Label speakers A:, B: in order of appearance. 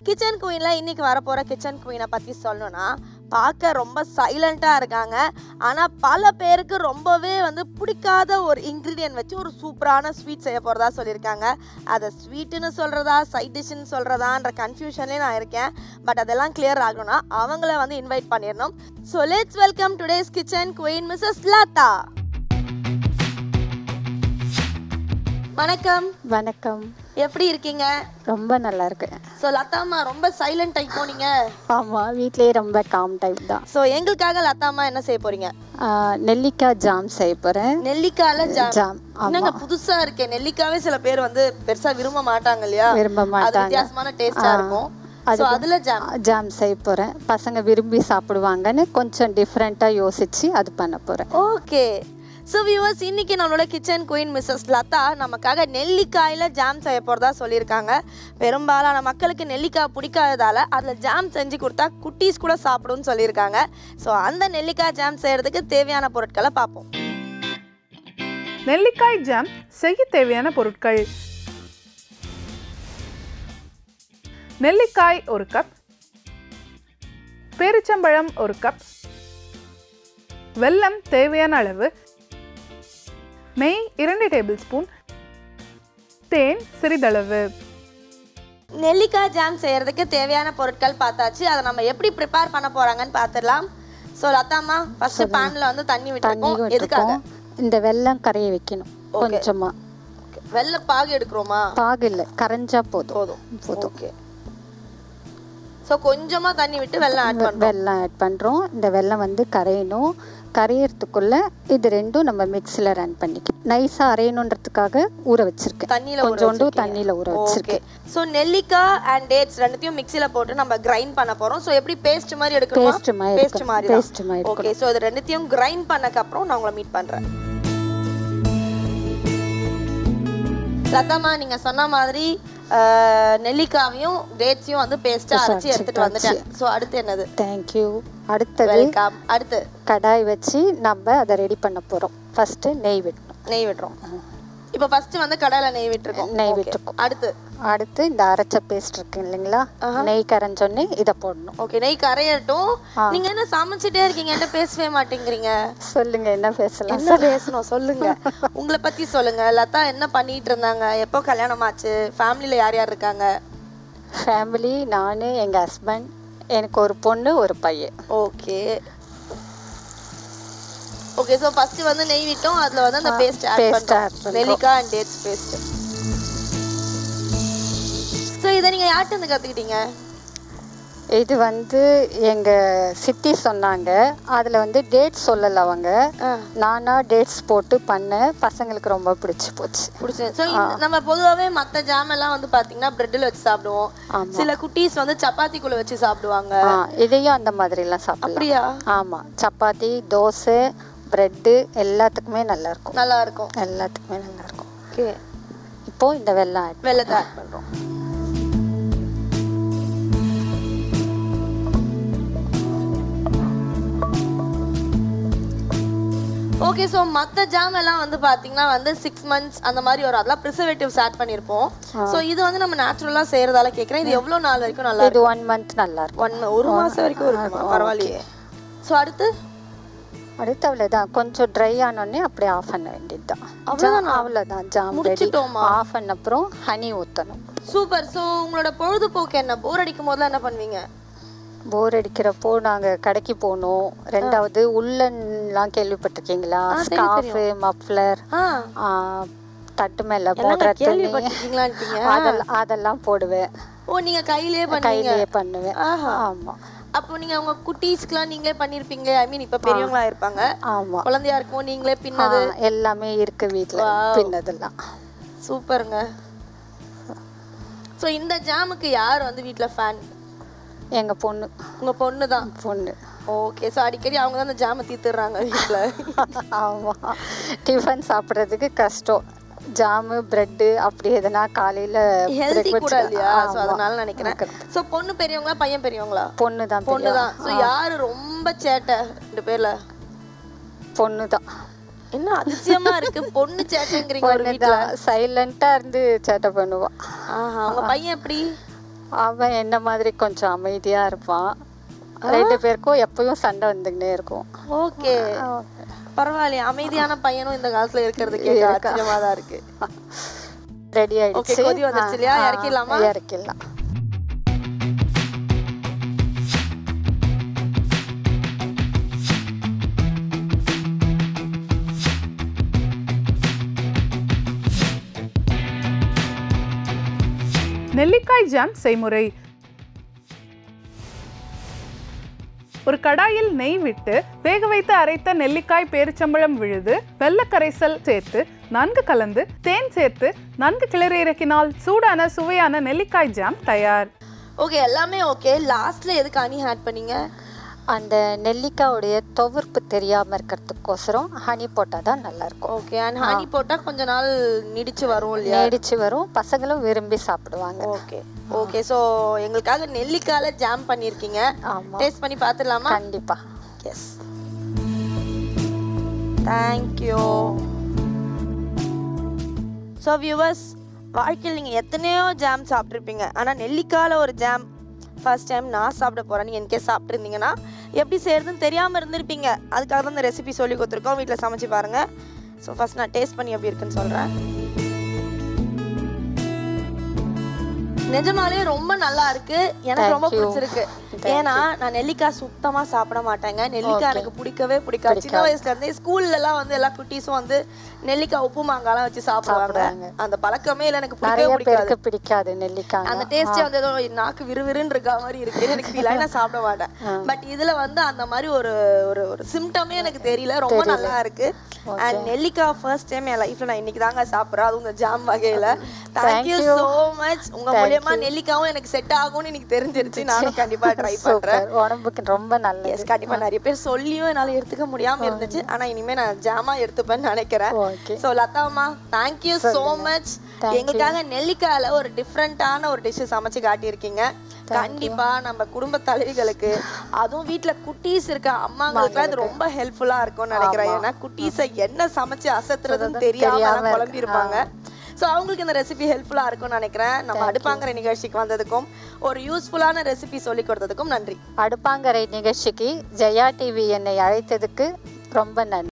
A: Kitchen குயினில் இன்னைக்கு வரப்போகிற kitchen குயினை பற்றி சொல்லணும்னா பார்க்க ரொம்ப சைலண்ட்டாக இருக்காங்க ஆனால் பல பேருக்கு ரொம்பவே வந்து பிடிக்காத ஒரு இன்க்ரீடியன்ட் வச்சு ஒரு சூப்பரான ஸ்வீட் செய்ய போகிறதா சொல்லியிருக்காங்க அதை ஸ்வீட்டுன்னு சொல்கிறதா சைட் டிஷ்ஷுன்னு சொல்கிறதான்ற கன்ஃபியூஷன்லேயே நான் இருக்கேன் பட் அதெல்லாம் கிளியர் ஆகணும்னா அவங்கள வந்து இன்வைட் பண்ணிடணும் so let's welcome today's kitchen queen Mrs Latha வணக்கம்
B: வணக்கம்
A: எப்படி இருக்கீங்க
B: ரொம்ப நல்லா இருக்கு
A: ஸோ லதாம்மா ரொம்ப சைலண்ட் டைப் போனீங்க
B: ஆமாம் வீட்லேயே ரொம்ப காம் டைப் தான்
A: ஸோ எங்களுக்காக லதாம்மா என்ன செய்ய போறீங்க
B: ஆஹ், நெல்லிக்காய் ஜாம் செய்ய போகிறேன்
A: நெல்லிக்கால ஜாம்
B: ஜாம்
A: என்னங்க புதுசா இருக்கே நெல்லிக்காவே சில பேர் வந்து பெருசா விரும்ப மாட்டாங்க இல்லையா
B: விரும்ப
A: அது
B: மாட்டாங்க
A: வித்தியாசமான டேஸ்டா இருக்கும் ஸோ அதுல ஜாம்
B: ஜாம் செய்ய போகிறேன் பசங்க விரும்பி சாப்பிடுவாங்கன்னு கொஞ்சம் டிஃப்ரெண்ட்டாக யோசிச்சு அது பண்ண போகிறேன்
A: ஓகே ஸோ வியூவர்ஸ் இன்னைக்கு நம்மளோட கிச்சன் குயின் மிஸ்ஸஸ் லதா நமக்காக நெல்லிக்காயில ஜாம் செய்ய போறதா சொல்லியிருக்காங்க பெரும்பாலான மக்களுக்கு நெல்லிக்காய் பிடிக்காததால அதில் ஜாம் செஞ்சு கொடுத்தா குட்டீஸ் கூட சாப்பிடும்னு சொல்லியிருக்காங்க ஸோ அந்த நெல்லிக்காய் ஜாம் செய்யறதுக்கு தேவையான பொருட்களை பார்ப்போம்
C: நெல்லிக்காய் ஜாம் செய்ய தேவையான பொருட்கள் நெல்லிக்காய் ஒரு கப் பேரிச்சம்பழம் ஒரு கப் வெல்லம் தேவையான அளவு நெய் இரண்டு டேபிள் ஸ்பூன் தேன் சிறிதளவு
A: நெல்லிக்காய் ஜாம் செய்யறதுக்கு தேவையான பொருட்கள் பார்த்தாச்சு அதை நம்ம எப்படி ப்ரிப்பேர் பண்ண போறாங்கன்னு பார்த்துடலாம் ஸோ லதாம்மா ஃபர்ஸ்ட் பேன்ல வந்து தண்ணி
B: தண்ணி
A: விட்டுருக்கோம் எதுக்காக
B: விட்டுருக்கோம் இந்த வெல்லம் கரைய வைக்கணும் கொஞ்சமாக
A: வெள்ளை பாகு எடுக்கிறோமா
B: பாகு இல்லை கரைஞ்சா போதும்
A: போதும்
B: போதும்
A: ஓகே ஸோ கொஞ்சமா தண்ணி விட்டு வெள்ளம் ஆட் பண்ணுறோம்
B: வெல்லம் ஆட் பண்ணுறோம் இந்த வெல்லம் வந்து கரையணும் கரையறதுக்குள்ள இது ரெண்டும் நம்ம மிக்ஸியில் ரன் பண்ணிக்கணும் நைஸாக அரையணுன்றதுக்காக ஊற வச்சிருக்கேன்
A: தண்ணியில ஊற
B: கொஞ்சோண்டு
A: வச்சிருக்கீங்க.
B: தண்ணியில் ஊற
A: ஓகே
B: வச்சிருக்கேன்
A: ஸோ நெல்லிக்காய் அண்ட் டேட்ஸ் ரெண்டுத்தையும் மிக்ஸில போட்டு நம்ம கிரைண்ட் பண்ண போறோம் ஸோ எப்படி பேஸ்ட் மாதிரி எடுக்கணுமா
B: Paste மாதிரி
A: பேஸ்ட்
B: எடுக்கணும்.
A: மாதிரி
B: Paste மாதிரி
A: ஓகே ஸோ இது ரெண்டுத்தையும் கிரைண்ட் பண்ணக்கு அப்புறம் நான் உங்களை மீட் பண்றேன் லதாமா நீங்க சொன்ன மாதிரி அஹ், நெல்லிக்காவையும் டேட்ஸையும் வந்து பேஸ்டா அரைச்சி எடுத்துட்டு வந்துட்டேன் ஸோ அடுத்து என்னது
B: தேங்க்யூ அடுத்தது
A: வெல்கம் அடுத்து
B: கடாய் வச்சு நம்ம அதை ரெடி பண்ண போகிறோம் ஃபஸ்ட்டு நெய் விடணும்
A: நெய் விடுறோம் இப்போ ஃபர்ஸ்ட் வந்து கடாயில நெய் விட்டுருக்கோம்
B: நெய்
A: Okay.
B: விட்டுருக்கோம்.
A: அடுத்து
B: அடுத்து இந்த அரைச்ச பேஸ்ட் இருக்கு இல்லைங்களா நெய் கரைஞ்சோடனே இதை போடணும்
A: ஓகே நெய் கரையட்டும் நீங்க என்ன சமைச்சிட்டே இருக்கீங்க என்கிட்ட பேசவே மாட்டேங்கிறீங்க
B: சொல்லுங்க என்ன பேசலாம்
A: என்ன பேசணும் சொல்லுங்க உங்களை பத்தி சொல்லுங்க லதா என்ன பண்ணிட்டு இருந்தாங்க எப்போ கல்யாணம் ஆச்சு ஃபேமிலில யார் யார் இருக்காங்க
B: ஃபேமிலி நான் எங்கள் ஹஸ்பண்ட் எனக்கு ஒரு பொண்ணு ஒரு பையன்
A: ஓகே ஓகே ஸோ ஃபர்ஸ்ட் வந்து நெய் விட்டோம் அதுல வந்து அந்த பேஸ்ட் ஆட்
B: paste
A: பண்றோம்
B: add பண்றோம்.
A: நெல்லிக்காய் அண்ட் டேட்ஸ் பேஸ்ட் ஸோ இதை நீங்க யார்கிட்ட இருந்து கத்துக்கிட்டீங்க
B: இது வந்து எங்கள் சித்தி சொன்னாங்க அதில் வந்து டேட்ஸ் சொல்லலை அவங்க நானா டேட்ஸ் போட்டு பண்ணேன் பசங்களுக்கு ரொம்ப பிடிச்சி போச்சு
A: பிடிச்சது ஸோ நம்ம பொதுவாகவே மற்ற ஜாம் எல்லாம் வந்து பார்த்தீங்கன்னா பிரெட்டில் வச்சு சாப்பிடுவோம் சில குட்டீஸ் வந்து சப்பாத்திக்குள்ள வச்சு சாப்பிடுவாங்க
B: ஆ இதையும் அந்த மாதிரிலாம் சாப்பிடலாம்
A: அப்படியா
B: ஆமாம் சப்பாத்தி தோசை ப்ரெட்டு எல்லாத்துக்குமே நல்லா இருக்கும்
A: நல்லா இருக்கும்
B: எல்லாத்துக்குமே நல்லா இருக்கும்
A: ஓகே
B: இப்போ இந்த வெல்லம் ஆட்
A: வெள்ளத்தை ஆட் பண்ணுறோம் ஓகே ஸோ மற்ற ஜாம் எல்லாம் வந்து பார்த்தீங்கன்னா வந்து சிக்ஸ் மந்த்ஸ் அந்த மாதிரி வரும் அதெல்லாம் ப்ரிசர்வேட்டிவ்ஸ் ஆட் பண்ணியிருப்போம் ஸோ இது வந்து நம்ம நேச்சுரலாக செய்கிறதால கேட்குறேன் இது எவ்வளோ நாள் வரைக்கும் நல்லா
B: இது ஒன் மந்த் நல்லா இருக்கும்
A: ஒன் ஒரு மாதம் வரைக்கும் இருக்குமா பரவாயில்லையே ஸோ அடுத்து
B: அடுத்து அவ்வளோதான் கொஞ்சம் ட்ரை ஆனோடனே அப்படியே ஆஃப் பண்ண வேண்டியது தான் அவ்வளோதான் ஜாம் ரெடி
A: முடிச்சிட்டோமா?
B: ஆஃப் பண்ண அப்புறம் ஹனி ஊற்றணும்
A: சூப்பர் ஸோ உங்களோட பொழுதுபோக்கு என்ன போர் அடிக்கும் போதெல்லாம் என்ன பண்ணுவீங்க
B: போர் அடிக்கிறப்போ நாங்கள் கடைக்கு போகணும் ரெண்டாவது உள்ளன்லாம் கேள்விப்பட்டிருக்கீங்களா ஸ்கார்ஃபு மஃப்ளர்
A: ஆ
B: தட்டு மேலே
A: என்னங்க
B: போடுற துணி
A: கேள்விப்பட்டிருக்கீங்களான்ட்டீங்க
B: அதெல்லாம் அதெல்லாம் போடுவேன்
A: ஓ நீங்க கையிலே பண்ணுவீங்க
B: கையிலேயே பண்ணுவேன்
A: ஆஹா.
B: ஆமாம்
A: அப்போ நீங்க உங்க குட்டீஸ்க்குலாம் நீங்களே பண்ணிருப்பீங்க ஐ மீன் இப்ப பெரியவங்களா இருப்பாங்க
B: ஆமாம்
A: குழந்தையா இருக்கும் நீங்களே பின்னது
B: எல்லாமே இருக்கு வீட்டில் பின்னதெல்லாம்
A: சூப்பருங்க ஸோ இந்த ஜாமுக்கு யார் வந்து வீட்ல ஃபேன்
B: எங்கள் பொண்ணு
A: உங்க பொண்ணு தான்
B: பொண்ணு
A: ஓகே ஸோ அடிக்கடி அவங்க தான் இந்த ஜாமை தீத்துடுறாங்க வீட்ல
B: ஆமாம் டிஃபன் சாப்பிட்றதுக்கு கஷ்டம் ஜாமு பிரெட்டு அப்படி எதனா காலையில்
A: ஹெல்தி கூட இல்லையா ஸோ அதனால நினைக்கிறேன் ஸோ பொண்ணு பெரியவங்களா பையன் பெரியவங்களா
B: பொண்ணு தான்
A: பொண்ணு தான் ஸோ யாரு ரொம்ப சேட்டை ரெண்டு பேர்ல
B: பொண்ணு தான்
A: என்ன அதிசயமா இருக்கு பொண்ணு சேட்டைங்கிறீங்க ஒரு
B: பொண்ணு
A: வீட்ல
B: தான் சைலண்ட்டாக இருந்து சேட்டை பண்ணுவாள்
A: ஆஹா உங்க பையன் எப்படி
B: அவன் என்ன மாதிரி கொஞ்சம் அமைதியா இருப்பான் ரெண்டு பேருக்கும் எப்பயும் சண்டை வந்துக்கிட்டே இருக்கும்
A: ஓகே பரவாயில்லையே அமைதியான பையனும் இந்த காலத்துல இருக்கிறது கேட்க ஆச்சரியமா தான் இருக்கு
B: ரெடி
A: Okay,
B: ஆயிடுச்சு
A: கொதி வந்துருச்சு இல்லையா?
B: ஆ, ஆ,
A: இறக்கிடலாமா?
B: இறக்கிடலாம்
C: நெல்லிக்காய் ஜாம் செய்முறை ஒரு கடாயில் நெய் விட்டு வேக வைத்து அரைத்த நெல்லிக்காய் பேரிச்சம்பழம் விழுது வெல்ல கரைசல் சேர்த்து நன்கு கலந்து தேன் சேர்த்து நன்கு கிளறி இறக்கினால் சூடான சுவையான நெல்லிக்காய் ஜாம் தயார்
A: ஓகே எல்லாமே ஓகே லாஸ்ட்ல எதுக்கு ஹனி ஆட் பண்ணீங்க
B: அந்த நெல்லிக்காவுடைய துவர்ப்பு தெரியாம இருக்கிறதுக்கோசரம் ஹனி போட்டால் தான் நல்லா இருக்கும்
A: ஓகே அண்ட் ஹனி போட்டா கொஞ்ச நாள் நீடிச்சு வரும் இல்லையா
B: நீடிச்சு வரும் பசங்களும் விரும்பி சாப்பிடுவாங்க
A: ஓகே ஓகே ஸோ எங்களுக்காக நெல்லிக்கால ஜாம் பண்ணியிருக்கீங்க
B: ஆமா
A: டேஸ்ட் பண்ணி பார்த்துடலாமா
B: கண்டிப்பா
A: எஸ் தேங்க்யூ ஸோ வியூவர்ஸ் வாழ்க்கையில் நீங்கள் எத்தனையோ ஜாம் சாப்பிட்ருப்பீங்க ஆனால் நெல்லிக்காயில் ஒரு ஜாம் ஃபர்ஸ்ட் டைம் நான் சாப்பிட போகிறேன்னு எனக்கே சாப்பிட்ருந்தீங்கன்னா எப்படி செய்யறதுன்னு தெரியாமல் இருந்திருப்பீங்க அதுக்காக தான் இந்த ரெசிபி சொல்லி கொடுத்துருக்கோம் வீட்டில் சமைச்சு பாருங்கள் ஸோ ஃபர்ஸ்ட் நான் டேஸ்ட் பண்ணி எப்படி இருக்குன்னு சொல்கிறேன் நிஜமாலே ரொம்ப நல்லா இருக்கு எனக்கு ரொம்ப
B: Thank you.
A: பிடிச்சிருக்கு
B: Thank
A: ஏன்னா நான் நெல்லிக்காய் சுத்தமா சாப்பிட மாட்டேங்க நெல்லிக்காய்
B: Okay.
A: எனக்கு பிடிக்கவே பிடிக்காது சின்ன வயசுல இருந்தே ஸ்கூல்ல எல்லாம் வந்து எல்லா குட்டீஸும் வந்து நெல்லிக்காய் உப்பு மாங்காய்லாம் வச்சு சாப்பிடுவாங்க
B: சாப்பிடுவாங்க.
A: அந்த பழக்கமே இல்லை எனக்கு பிடிக்கவே
B: நிறைய
A: பிடிக்காது
B: பேருக்கு பிடிக்காது நெல்லிக்காய்
A: அந்த டேஸ்டே வந்து ஏதோ நாக்கு விறுவிறுன்னு இருக்க மாதிரி இருக்கு எனக்கு ஃபீல் ஆகி நான் சாப்பிட மாட்டேன் பட் இதுல வந்து அந்த மாதிரி ஒரு ஒரு ஒரு சிம்டமே எனக்கு தெரியல ரொம்ப நல்லா இருக்கு அண்ட் நெல்லிக்காய் ஃபர்ஸ்ட் டைம் என் லைஃப்ல நான் இன்னைக்கு தாங்க சாப்பிட்றேன் அதுவும் இந்த ஜாம் வகையில தேங்க்யூ
B: you.
A: so மச் உங்க மூலியமா நெல்லிக்காவும் எனக்கு செட் ஆகும்னு எனக்கு தெரிஞ்சிருச்சு நானும் கண்டிப்பா ட்ரை பண்றேன்
B: சூப்பர் உடம்புக்கு ரொம்ப நல்லது
A: எஸ் கண்டிப்பா நிறைய பேர் சொல்லியும் என்னால எடுத்துக்க முடியாம இருந்துச்சு ஆனா இனிமே நான் ஜாமா எடுத்துப்பேன்னு நினைக்கிறேன்
B: ஓகே
A: சோ லதாமா தேங்க்யூ so மச் எங்களுக்காக நெல்லிக்காயில ஒரு டிஃப்ரெண்டான ஒரு டிஷ் சமைச்சு காட்டியிருக்கீங்க கண்டிப்பா நம்ம குடும்ப தலைவிகளுக்கு அதுவும் வீட்ல குட்டீஸ் இருக்க அம்மாங்களுக்கு அது ரொம்ப ஹெல்ப்ஃபுல்லா இருக்கும்னு நினைக்கிறேன் ஏன்னா குட்டீஸை என்ன சமைச்சு அசத்துறதுன்னு தெரியாம குழம்பி இருப்பாங்க ஸோ அவங்களுக்கு இந்த ரெசிபி ஹெல்ப்ஃபுல்லா இருக்கும்னு நினைக்கிறேன் நம்ம அடுப்பாங்கிற நிகழ்ச்சிக்கு வந்ததுக்கும் ஒரு யூஸ்ஃபுல்லான ரெசிபி சொல்லி கொடுத்ததுக்கும் நன்றி
B: அடுப்பாங்கரை நிகழ்ச்சிக்கு ஜெயா டிவி என்னை அழைத்ததுக்கு ரொம்ப நன்றி